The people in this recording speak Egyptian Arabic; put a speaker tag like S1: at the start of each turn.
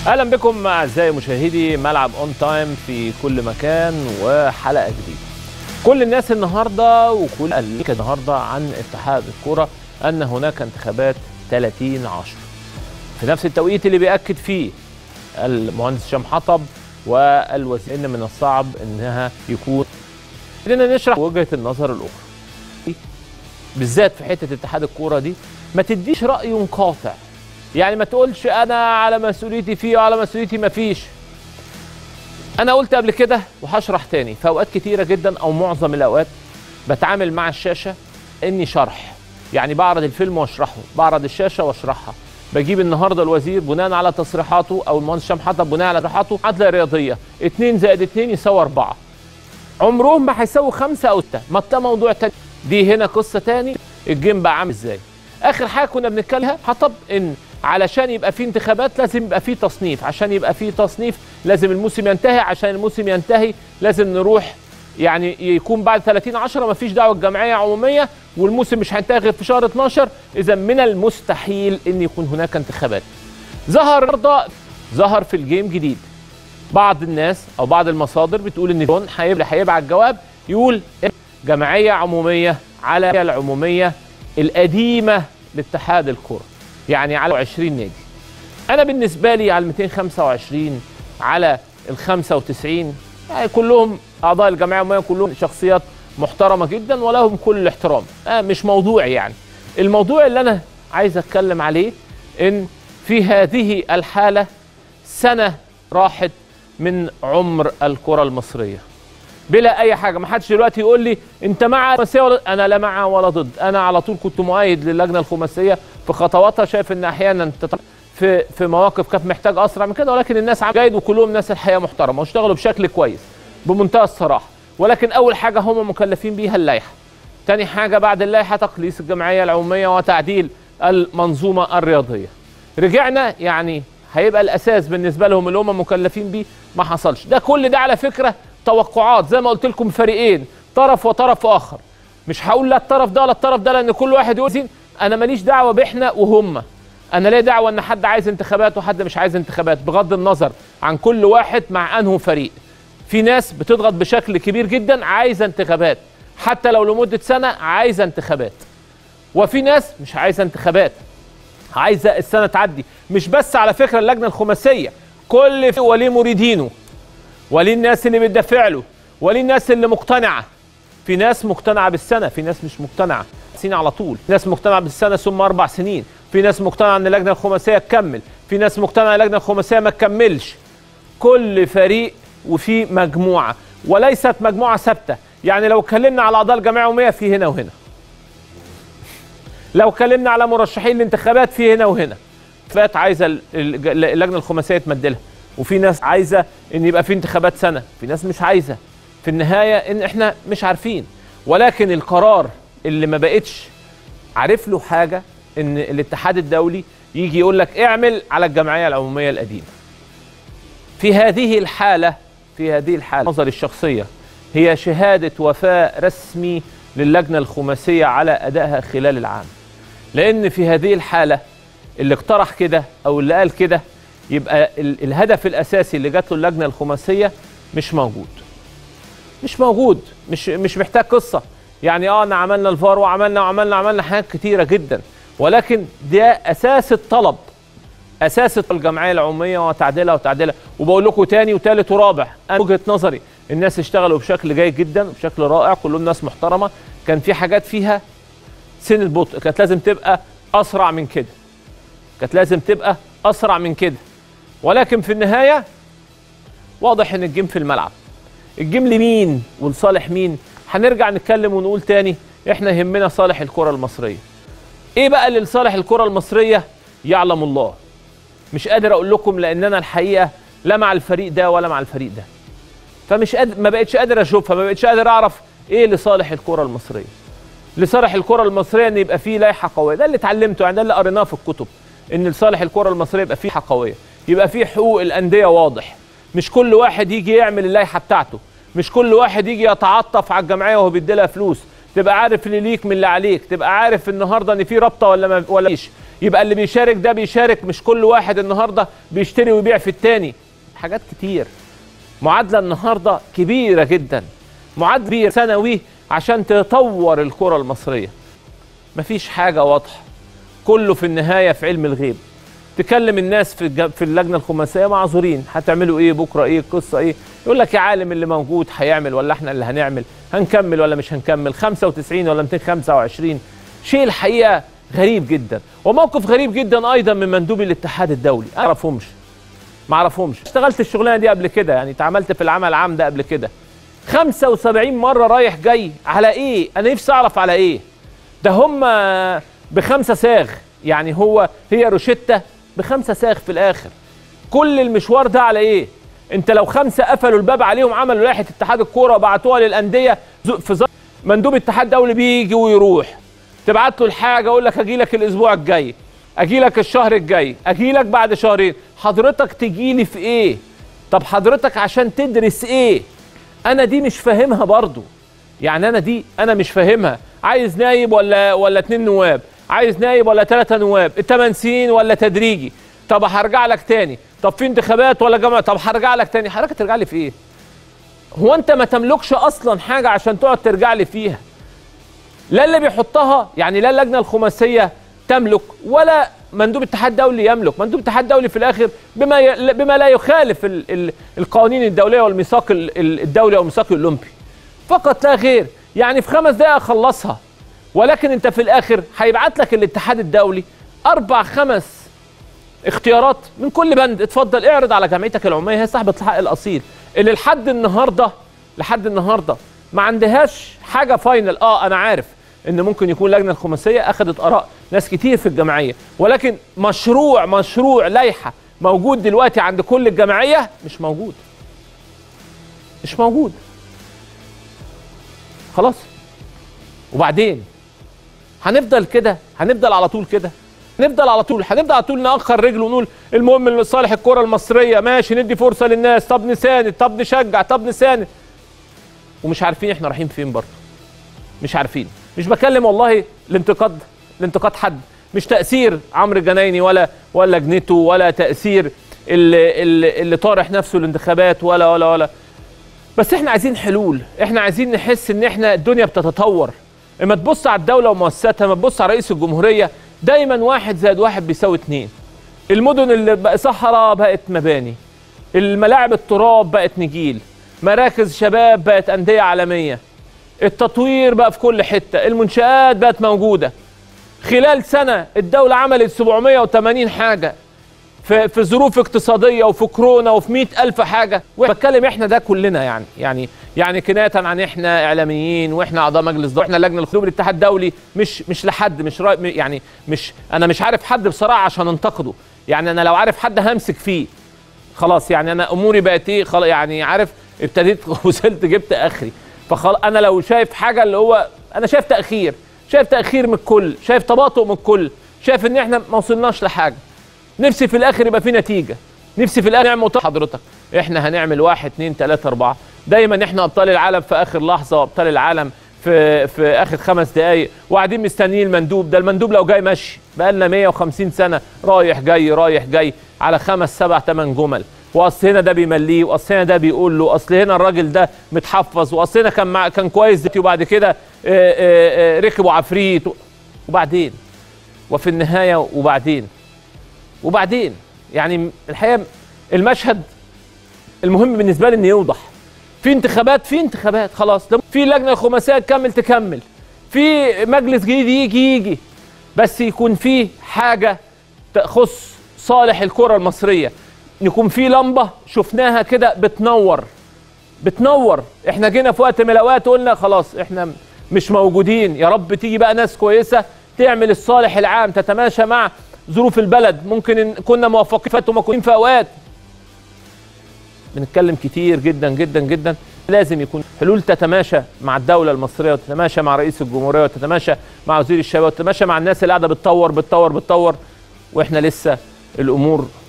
S1: اهلا بكم اعزائي مشاهدي ملعب اون تايم في كل مكان وحلقه جديده. كل الناس النهارده وكل قال النهارده عن اتحاد الكوره ان هناك انتخابات 30 10 في نفس التوقيت اللي بياكد فيه المهندس هشام حطب والوزير ان من الصعب انها يكون خلينا نشرح وجهه النظر الاخرى بالذات في حته اتحاد الكوره دي ما تديش راي قاطع يعني ما تقولش انا على مسؤوليتي فيه وعلى مسؤوليتي ما فيش انا قلت قبل كده وهشرح تاني في اوقات كتيره جدا او معظم الاوقات بتعامل مع الشاشه اني شرح يعني بعرض الفيلم واشرحه بعرض الشاشه واشرحها بجيب النهارده الوزير بناء على تصريحاته او المهندس هشام حطب بناء على تصريحاته عدله رياضيه 2 زائد 2 يساوي 4 عمرهم ما هيساوي 5 او 6 ما ده موضوع تاني دي هنا قصه تاني الجيم بقى عامل ازاي اخر حاجه كنا بنتكلمها حطب ان علشان يبقى في انتخابات لازم يبقى في تصنيف عشان يبقى في تصنيف لازم الموسم ينتهي عشان الموسم ينتهي لازم نروح يعني يكون بعد 30 10 مفيش دعوه الجمعيه عموميه والموسم مش هينتهي غير في شهر 12 اذا من المستحيل ان يكون هناك انتخابات ظهر النهارده ظهر في الجيم جديد بعض الناس او بعض المصادر بتقول ان جون هيبعت جواب يقول جمعيه عموميه على العموميه القديمه لاتحاد الكره يعني على 20 نادي انا بالنسبه لي على 225 على ال 95 يعني كلهم اعضاء الجمعيه العموميه كلهم شخصيات محترمه جدا ولهم كل الاحترام آه مش موضوعي يعني الموضوع اللي انا عايز اتكلم عليه ان في هذه الحاله سنه راحت من عمر الكره المصريه بلا اي حاجه ما حدش دلوقتي يقول لي انت مع الخماسيه ولا انا لا مع ولا ضد انا على طول كنت مؤيد للجنه الخماسيه في خطواتها شايف ان احيانا في في مواقف كانت محتاج اسرع من كده ولكن الناس عم جيد وكلهم ناس الحقيقه محترمه واشتغلوا بشكل كويس بمنتهى الصراحه ولكن اول حاجه هم مكلفين بيها اللائحه تاني حاجه بعد اللائحه تقليص الجمعيه العموميه وتعديل المنظومه الرياضيه رجعنا يعني هيبقى الاساس بالنسبه لهم اللي هم مكلفين بيه ما حصلش ده كل ده على فكره توقعات زي ما قلت لكم فريقين طرف وطرف اخر مش هقول لا الطرف ده ولا الطرف ده لان كل واحد يقول انا ماليش دعوه باحنا وهم انا ليه دعوه ان حد عايز انتخابات وحد مش عايز انتخابات بغض النظر عن كل واحد مع انه فريق في ناس بتضغط بشكل كبير جدا عايزه انتخابات حتى لو لمده سنه عايزه انتخابات وفي ناس مش عايزه انتخابات عايزه السنه تعدي مش بس على فكره اللجنه الخماسيه كل وليه مريدينه وليه الناس اللي بتدافع له وليه الناس اللي مقتنعه في ناس مقتنعه بالسنه في ناس مش مقتنعه سنين على طول في ناس مقتنعه بالسنه ثم اربع سنين في ناس مقتنعه ان اللجنه الخماسيه تكمل في ناس مقتنعه ان اللجنه الخماسيه ما تكملش كل فريق وفي مجموعه وليست مجموعه ثابته يعني لو اتكلمنا على اعضاء الجمعيه العموميه في هنا وهنا لو اتكلمنا على مرشحين الانتخابات في هنا وهنا فات عايزه اللجنه الخماسيه تمدلها وفي ناس عايزه ان يبقى في انتخابات سنه في ناس مش عايزه في النهايه ان احنا مش عارفين ولكن القرار اللي ما بقتش عارف له حاجه ان الاتحاد الدولي يجي يقول لك اعمل على الجمعيه العموميه القديمه في هذه الحاله في هذه الحاله نظري الشخصيه هي شهاده وفاء رسمي للجنه الخماسيه على ادائها خلال العام لان في هذه الحاله اللي اقترح كده او اللي قال كده يبقى الهدف الاساسي اللي جات له اللجنه الخماسيه مش موجود مش موجود مش مش محتاج قصه يعني اه انا عملنا الفار وعملنا وعملنا وعملنا حاجات كتيره جدا ولكن ده اساس الطلب اساس الجمعيه العموميه وتعديلها وتعديلها وبقول لكم تاني وتالت ورابع انا وجهه نظري الناس اشتغلوا بشكل جيد جدا وبشكل رائع كلهم ناس محترمه كان في حاجات فيها سن البطء كانت لازم تبقى اسرع من كده كانت لازم تبقى اسرع من كده ولكن في النهايه واضح ان الجيم في الملعب الجيم لمين ولصالح مين هنرجع نتكلم ونقول تاني احنا يهمنا صالح الكره المصريه ايه بقى اللي لصالح الكره المصريه يعلم الله مش قادر اقول لكم لان انا الحقيقه لا مع الفريق ده ولا مع الفريق ده فمش قادر ما بقتش قادر اشوفها ما بقتش قادر اعرف ايه لصالح الكره المصريه لصالح الكره المصريه ان يبقى فيه لائحه قويه ده اللي اتعلمته يعني ده اللي قريناه في الكتب ان لصالح الكره المصريه يبقى فيه لائحه قويه يبقى فيه حقوق الانديه واضح مش كل واحد يجي يعمل اللائحه بتاعته مش كل واحد يجي يتعطف على الجمعيه وهو بيدي لها فلوس تبقى عارف اللي ليك من اللي عليك تبقى عارف النهارده ان في رابطه ولا ما ولا فيش يبقى اللي بيشارك ده بيشارك مش كل واحد النهارده بيشتري ويبيع في التاني حاجات كتير معادله النهارده كبيره جدا معادله كبير سنوي عشان تطور الكره المصريه مفيش حاجه واضحه كله في النهايه في علم الغيب تكلم الناس في الج- في اللجنه الخماسيه معذورين هتعملوا ايه بكره ايه القصه ايه يقول لك يا عالم اللي موجود هيعمل ولا احنا اللي هنعمل هنكمل ولا مش هنكمل 95 ولا 225 شيء الحقيقه غريب جدا وموقف غريب جدا ايضا من مندوب الاتحاد الدولي ما اعرفهمش ما اعرفهمش اشتغلت الشغلانه دي قبل كده يعني اتعاملت في العمل العام ده قبل كده 75 مره رايح جاي على ايه انا نفسي اعرف على ايه ده هم بخمسه ساغ يعني هو هي روشتة بخمسه ساغ في الاخر كل المشوار ده على ايه انت لو خمسه قفلوا الباب عليهم عملوا لائحه اتحاد الكوره وبعتوها للانديه ز- في ظ- مندوب اتحاد دولي بيجي ويروح تبعت له الحاجه اقول لك اجي لك الاسبوع الجاي اجي لك الشهر الجاي اجي لك بعد شهرين حضرتك تجي لي في ايه طب حضرتك عشان تدرس ايه انا دي مش فاهمها برضو يعني انا دي انا مش فاهمها عايز نايب ولا ولا اتنين نواب عايز نايب ولا ثلاثة نواب الثمان سنين ولا تدريجي طب هرجع لك تاني طب في انتخابات ولا جماعة طب هرجع لك تاني حضرتك ترجع لي في ايه هو انت ما تملكش اصلا حاجة عشان تقعد ترجع لي فيها لا اللي بيحطها يعني لا اللجنة الخماسية تملك ولا مندوب اتحاد دولي يملك مندوب اتحاد دولي في الاخر بما ي... بما لا يخالف ال... ال... القوانين الدوليه والميثاق ال- ال- الدولي او الميثاق الاولمبي فقط لا غير يعني في خمس دقائق اخلصها ولكن انت في الاخر هيبعت لك الاتحاد الدولي اربع خمس اختيارات من كل بند اتفضل اعرض على جمعيتك العموميه هي صاحبه الحق الاصيل اللي لحد النهارده لحد النهارده ما عندهاش حاجه فاينل اه انا عارف ان ممكن يكون لجنه الخماسيه اخذت اراء ناس كتير في الجمعيه ولكن مشروع مشروع لائحه موجود دلوقتي عند كل الجمعيه مش موجود مش موجود خلاص وبعدين هنفضل كده هنفضل على طول كده نفضل على طول هنفضل على طول نأخر رجل ونقول المهم لصالح الكرة المصرية ماشي ندي فرصة للناس طب نساند طب نشجع طب نساند ومش عارفين احنا رايحين فين برضه مش عارفين مش بكلم والله الانتقاد الانتقاد حد مش تأثير عمرو الجنايني ولا ولا جنته ولا تأثير اللي, اللي, اللي طارح نفسه الانتخابات ولا ولا ولا بس احنا عايزين حلول احنا عايزين نحس ان احنا الدنيا بتتطور اما تبص على الدوله ومؤسساتها ما تبص على رئيس الجمهوريه دايما واحد زائد واحد بيساوي اتنين المدن اللي بقى صحراء بقت مباني الملاعب التراب بقت نجيل مراكز شباب بقت انديه عالميه التطوير بقى في كل حته المنشآت بقت موجوده خلال سنه الدوله عملت 780 حاجه في في ظروف اقتصاديه وفي كورونا وفي مئة ألف حاجه بتكلم احنا ده كلنا يعني يعني يعني كنايه عن احنا اعلاميين واحنا اعضاء مجلس دولة واحنا لجنه الخدوم الاتحاد الدولي مش مش لحد مش رأي يعني مش انا مش عارف حد بصراحه عشان انتقده يعني انا لو عارف حد همسك فيه خلاص يعني انا اموري بقت ايه خلاص يعني عارف ابتديت وصلت جبت اخري فخلاص انا لو شايف حاجه اللي هو انا شايف تاخير شايف تاخير من الكل شايف تباطؤ من الكل شايف ان احنا ما وصلناش لحاجه نفسي في الاخر يبقى في نتيجه نفسي في الاخر نعمل مطلع حضرتك احنا هنعمل واحد اتنين تلاته اربعه دايما احنا ابطال العالم في اخر لحظه وابطال العالم في في اخر خمس دقائق وقاعدين مستنيين المندوب ده المندوب لو جاي ماشي بقى لنا 150 سنه رايح جاي رايح جاي على خمس سبع ثمان جمل واصل هنا ده بيمليه واصل هنا ده بيقول له اصل هنا الراجل ده متحفظ واصل هنا كان مع كان كويس دلوقتي وبعد كده آه، آه، آه، ركبوا عفريت وبعدين وفي النهايه وبعدين وبعدين يعني الحقيقه المشهد المهم بالنسبه لي انه يوضح في انتخابات في انتخابات خلاص ده في لجنه خماسيه تكمل تكمل في مجلس جديد يجي يجي بس يكون في حاجه تخص صالح الكره المصريه يكون في لمبه شفناها كده بتنور بتنور احنا جينا في وقت من الاوقات قلنا خلاص احنا مش موجودين يا رب تيجي بقى ناس كويسه تعمل الصالح العام تتماشى مع ظروف البلد ممكن إن كنا موفقين فاتوا موجودين في اوقات بنتكلم كتير جدا جدا جدا لازم يكون حلول تتماشى مع الدوله المصريه وتتماشى مع رئيس الجمهوريه وتتماشى مع وزير الشباب وتتماشى مع الناس اللي قاعده بتطور بتطور بتطور واحنا لسه الامور